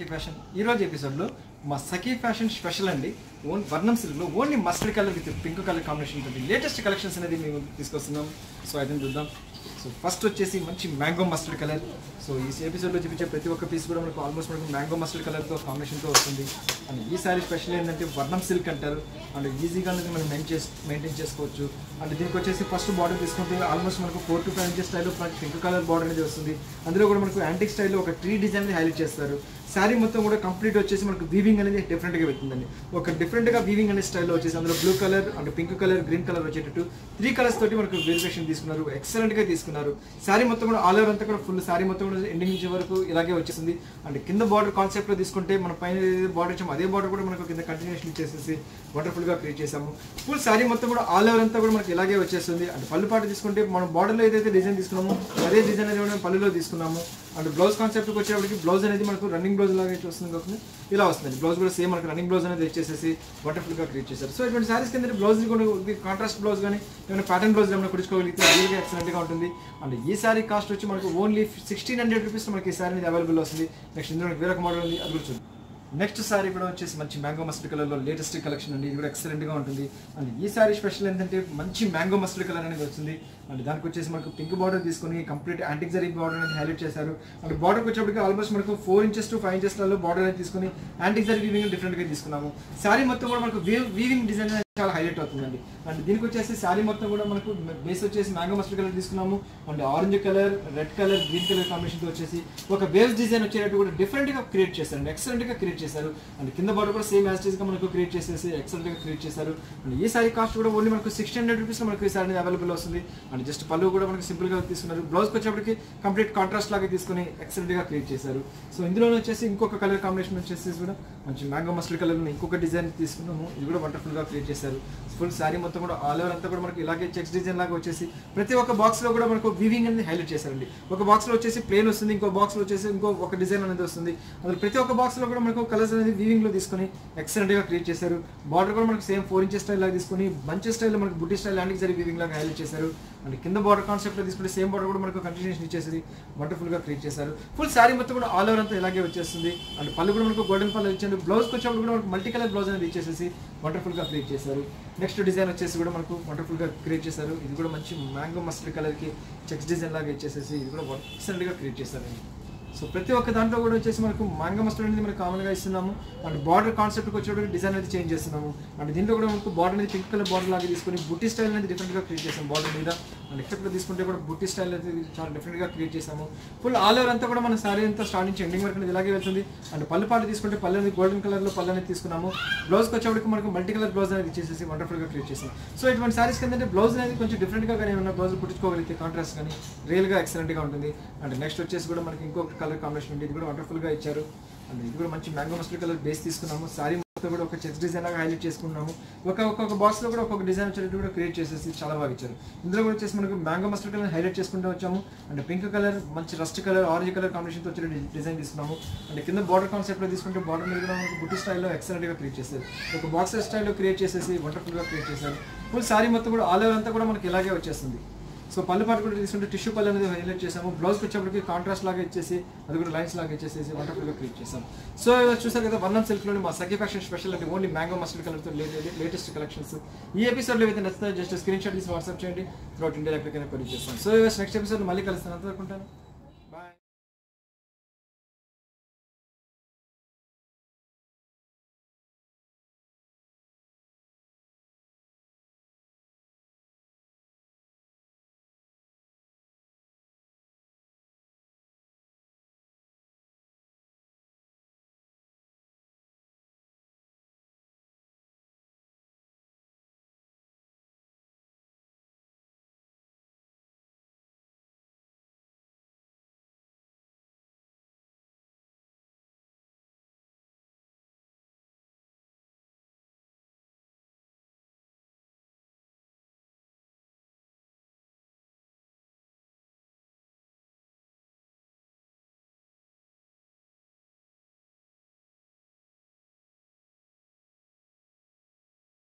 సఖీ fashion ఈ రోజు ఎపిసోడ్లో మా సఖీ ఫ్యాషన్ స్పెషల్ అండి ఓన్ వర్ణం సిల్క్లో only mustard colour with pink colour combination తోటి లేటెస్ట్ కలెక్షన్స్ అనేది మేము తీసుకొస్తున్నాం సో అయితే చూద్దాం సో ఫస్ట్ వచ్చేసి మంచి మ్యాంగో మస్టర్డ్ కలర్ సో ఈ ఎపిసోడ్లో చూపించే ప్రతి ఒక్క పీస్ కూడా మనకు ఆల్మోస్ట్ మనకు మ్యాంగో మస్టర్డ్ కలర్తో కాంబినేషన్తో వస్తుంది అండ్ ఈ సారీ స్పెషల్ ఏంటంటే వర్ణం సిల్క్ అంటారు అండ్ ఈజీగా అనేది మనం మెయిన్ చేసి మెయింటైన్ చేసుకోవచ్చు అండ్ దీనికి వచ్చేసి ఫస్ట్ బార్డర్ తీసుకుంటే ఆల్మోస్ట్ మనకు ఫోర్ టు ఫైవ్ ఇంచెస్ స్టైల్లో మనకి పింక్ కలర్ బార్డర్ అనేది వస్తుంది అందులో కూడా మనకు యాంటిక్ స్టైల్లో ఒక ట్రీ డిజైన్ హైలైట్ చేస్తారు శారీ మొత్తం కూడా కంప్లీట్ వచ్చేసి మనకు వీవింగ్ అనేది డిఫరెంట్గా వెళ్తుందండి ఒక డిఫరెంట్గా వీవింగ్ అనే స్టైల్లో వచ్చేసి అందులో blue colour and pink colour green colour వచ్చేటట్టు త్రీ కలర్స్ తోటి మనకు వేరియేషన్ తీసుకున్నారు ఎక్సలెంట్గా తీసుకున్నారు శారీ మొత్తం కూడా ఆల్ ఓవర్ అంతా కూడా ఫుల్ శారీ మొత్తం కూడా ఎండింగ్ నుంచి వరకు ఇలాగే వచ్చేసింది అండ్ కింద బార్డర్ కాన్సెప్ట్లో తీసుకుంటే మన పైన బార్డర్ ఇచ్చాము అదే బార్డర్ కూడా మనకు కింద కంటిన్యూషన్ ఇచ్చేసేసి వండర్ఫుల్గా క్రియేట్ చేసాము ఫుల్ శారీ మొత్తం కూడా ఆల్ ఓవర్ అంతా కూడా మనకి ఇలాగే వచ్చేస్తుంది అండ్ పళ్ళు పాటు తీసుకుంటే మనం బార్డర్లో ఏదైతే డిజైన్ తీసుకున్నామో అదే డిజైన్ అనేది మనం పళ్ళులో తీసుకున్నాము అండ్ బ్లౌజ్ కాన్సెప్ట్కి వచ్చేప్పటికి బ్లౌజ్ అనేది మనకు రన్నింగ్ బ్లౌజ్ లాగా అయితే వస్తుంది కాబట్టి ఇలా వస్తుంది బ్లౌజ్ కూడా సేమ్ మనకు రన్నింగ్ బ్లౌజ్ అనేది వచ్చేసేసి వండర్ఫుల్గా క్రియేట్ చేశారు సో ఇటువంటి సారీస్ కింద బ్లౌజ్ కూడా కాంట్రాస్ట్ బ్లౌజ్ కానీ ఏమైనా ప్యాటర్న్ బ్లౌజ్ ఏమైనా కుడుచుకోగలిగితే రియల్గా ఎక్సలెంట్గా ఉంటుంది అండ్ ఈ సారీ కాస్ట్ వచ్చి మనకు ఓన్లీ సిక్స్టీన్ హండ్రెడ్ రూపీస్ మనకి ఈ సారీ అనేది అవైలబుల్ వస్తుంది నెక్స్ట్ ఇందులో మనకి వేరొక మోడల్ ఉంది అది కూడా చూద్దాం నెక్స్ట్ సారీ కూడా వచ్చేసి మంచి మ్యాంగో మస్టర్డ్ కలర్లో లేటెస్ట్ కలెక్షన్ అండి ఇది కూడా ఎక్సలెంట్గా ఉంటుంది అండ్ ఈ సారీ స్పెషల్ ఏంటంటే మంచి మ్యాంగో మస్టర్డ్ కలర్ అనేది వచ్చింది అండ్ దానికి వచ్చేసి మనకు పింక్ బార్డర్ తీసుకొని కంప్లీట్ యాంటిక్ జరీ బార్డర్ అనేది హైలైట్ చేశారు అండ్ బార్డర్కి వచ్చేప్పటికి ఆల్మోస్ట్ మనకు ఫోర్ ఇంచెస్ టు ఫైవ్ ఇంచెస్లలో బార్డర్ అనేది తీసుకొని యాంటిక్ జరీ వీవింగ్ డిఫరెంట్గా తీసుకున్నాము సారీ మొత్తం కూడా మనకు వీవింగ్ డిజైన్ అనేది చాలా హైలైట్ అవుతుందండి అండ్ దీనికి వచ్చేసి శారీ మొత్తం కూడా మనకు బేస్ వచ్చేసి మ్యాంగో మస్టర్డ్ కలర్ తీసుకున్నాము and orange colour red colour green colour కాంబినేషన్తో వచ్చేసి ఒక వేవ్స్ డిజైన్ వచ్చేటట్టు కూడా డిఫరెంట్గా క్రియేట్ చేశారు ఎక్సలెంట్గా క్రియేట్ చేశారు అండ్ కింద బార్డర్ కూడా సేమ్ యాస్టీస్గా మనకు క్రియేట్ చేసేసి ఎక్సలెంట్గా క్రియేట్ చేశారు అండ్ ఈ సారీ కాస్ట్ కూడా ఓన్లీ మనకు సిక్స్టీ హండ్రెడ్ రూపీస్లో మనకు ఈ సారీ అనేది అవైలబుల్ వస్తుంది అండ్ జస్ట్ పళ్ళు కూడా మనకు సింపుల్గా తీసుకున్నారు బ్లౌజ్కి వచ్చేప్పటికి కంప్లీట్ కాంట్రాస్ట్ లాగా తీసుకుని ఎక్సలెంట్గా క్రియేట్ చేశారు సో ఇందులో వచ్చేసి ఇంకొక కలర్ కాంబినేషన్ వచ్చేసి కూడా మంచి మ్యాంగో మస్టర్డ్ కలర్ ఇంకొక డిజైన్ తీసుకున్నాము ఇది కూడా వండర్ఫుల్గా క్రియేట్ చేశారు ఫుల్ శారీ మొత్తం కూడా ఆల్ ఓవర్ అంతా కూడా మనకి ఇలాగే చెక్స్ డిజైన్ లాగా వచ్చేసి ప్రతి ఒక్క బాక్స్ లో కూడా మనకు వీవింగ్ అనేది హైలైట్ చేశారండి ఒక బాక్స్ లో వచ్చేసి ప్లేన్ వస్తుంది ఇంకో బాక్స్ లో వచ్చేసి ఇంకో ఒక డిజైన్ అనేది వస్తుంది అందులో ప్రతి ఒక్క బాక్స్ లో కూడా మనకు కలర్స్ అనేది వీవింగ్ లో తీసుకొని ఎక్సలెంట్ గా క్రియేట్ చేశారు బార్డర్ కూడా మనకు సేమ్ ఫోర్ ఇంచెస్ స్టైల్ లాగా తీసుకొని బంచ్ స్టైల్ మనకు బుట్టి స్టైల్ ల్యాండింగ్ సరి వీవింగ్ లాగా హైలైట్ చేశారు అండ్ కింద బార్డర్ కాన్సెప్ట్ లో తీసుకుంటే సేమ్ బార్డర్ కూడా మనకు కంటిన్యూషన్ ఇచ్చేసి వండర్ఫుల్ గా క్రియేట్ చేశారు ఫుల్ శారీ మొత్తం కూడా ఆల్ ఓవర్ అంతా ఇలాగే వచ్చేస్తుంది అండ్ పళ్ళు కూడా మనకు గోల్డెన్ పళ్ళు ఇచ్చారు బ్లౌజ్ వచ్చేప్పుడు కూడా మనకు మల్టీ కలర్ బ్లౌజ్ అనేది ఇచ్చేసేసి వండర్ఫుల్ గా క్రియేట్ చేశారు నెక్స్ట్ డిజైన్ వచ్చేసి కూడా మనకు వండర్ఫుల్ గా క్రియేట్ చేశారు ఇది కూడా మంచి మ్యాంగో మస్టర్డ్ కలర్ కి చెక్స్ డిజైన్ లాగా ఇచ్చేసేసి ఇది కూడా ఎక్సలెంట్ గా క్రియేట్ చేశారండి సో ప్రతి ఒక్క దాంట్లో కూడా వచ్చేసి మనకు మ్యాంగో మస్టర్డ్ అనేది మనకు కామన్గా ఇస్తున్నాము అండ్ బార్డర్ కాన్సెప్ట్కి వచ్చేటప్పుడు డిజైన్ అనేది చేంజ్ చేస్తున్నాము అండ్ దీంట్లో కూడా మనకు బార్డర్ అనేది పింక్ కలర్ బార్డర్ లాగా తీసుకొని బుట్టి స్టైల్ అనేది డిఫరెంట్గా క్రియేట్ చేసాము బార్డర్ మీద అండ్ ఎక్సెప్ట్లో తీసుకుంటే కూడా బుట్టి స్టైల్ అనేది చాలా డిఫరెంట్గా క్రియేట్ చేసాము ఫుల్ ఆల్ ఓవర్ అంతా కూడా మన సారీ అంతా స్టార్ట్ నుంచి ఎండింగ్ వరకు అనేది ఇలాగే వెళ్తుంది అండ్ పళ్ళు పాటు తీసుకుంటే పళ్ళు అనేది గోల్డెన్ కలర్లో పళ్ళు అనేది తీసుకున్నాము బ్లౌజ్కి వచ్చేప్పటికి మనకు మల్టీ కలర్ బ్లౌజ్ అనేది ఇచ్చేసి వండర్ఫుల్గా క్రియేట్ చేసాం సో ఇటువంటి సారీస్ ఏంటంటే బ్లౌజ్ అనేది కొంచెం డిఫరెంట్గా కానీ ఏమన్నా బ్లౌజ్ కుట్టించుకోగలిగితే కాంట్రాస్ట్ కానీ రియల్గా ఎక్సలెంట్గా ఉంటుంది అండ్ నెక్స్ట్ వచ్చేసి కూడా మనకి ఇంకొక కలర్ కాంబినేషన్ ఉంది ఇది కూడా వండర్ఫుల్గా ఇచ్చారు అండ్ ఇది కూడా మంచి మ్యాంగో మస్టర్డ్ కలర్ బేస్ తీసుకున్నాము సారీ మొత్తం కూడా ఒక చెక్స్ డిజైన్ లాగా హైలైట్ చేసుకున్నాము ఒక ఒక్కొక్క బాక్స్ లో కూడా ఒక్కొక్క డిజైన్ వచ్చేటట్టు కూడా క్రియేట్ చేసేసి చాలా బాగా ఇచ్చారు ఇందులో కూడా వచ్చేసి మనకు మ్యాంగో మస్టర్డ్ కలర్ హైలైట్ చేసుకుంటూ వచ్చాము అండ్ పింక్ కలర్ మంచి రస్ట్ కలర్ ఆరెంజ్ కలర్ కాంబినేషన్తో వచ్చే డిజైన్ తీసుకున్నాము అండ్ కింద బార్డర్ కాన్సెప్ట్ లో తీసుకుంటే బార్డర్ మీద కూడా మనకు బుట్టి స్టైల్లో ఎక్సలెంట్ గా క్రియేట్ చేశారు ఒక బాక్స్ స్టైల్లో క్రియేట్ చేసేసి వండర్ఫుల్ గా క్రియేట్ చేశారు ఫుల్ సారీ మొత్తం కూడా ఆల్ ఓవర్ అంతా కూడా మనకి ఇలాగే వచ్చేస్తుంది సో పళ్ళు పాటు కూడా తీసుకుంటే టిష్యూ పళ్ళు అనేది హైలైట్ చేసాము బ్లౌజ్ వచ్చేప్పటికి కాంట్రాస్ట్ లాగా ఇచ్చేసి అది కూడా లైన్స్ లాగా ఇచ్చేసేసి వండర్ఫుల్గా క్రియేట్ చేసాం సో ఇవాళ చూసారు కదా వన్ సిల్క్లోని మా సఖీ ఫ్యాషన్ స్పెషల్ అంటే ఓన్లీ మ్యాంగో మస్టర్డ్ కలర్తో లేటెస్ట్ కలెక్షన్స్ ఈ ఎపిసోడ్లో అయితే నచ్చితే జస్ట్ స్క్రీన్ షాట్ తీసి వాట్సాప్ చేయండి త్రూఅవుట్ ఇండియా ఎక్కడికైనా కొరియర్ చేస్తాం సో నెక్స్ట్ ఎపిసోడ్ మళ్ళీ కలుస్తాను అంతవరకు ఉంటాను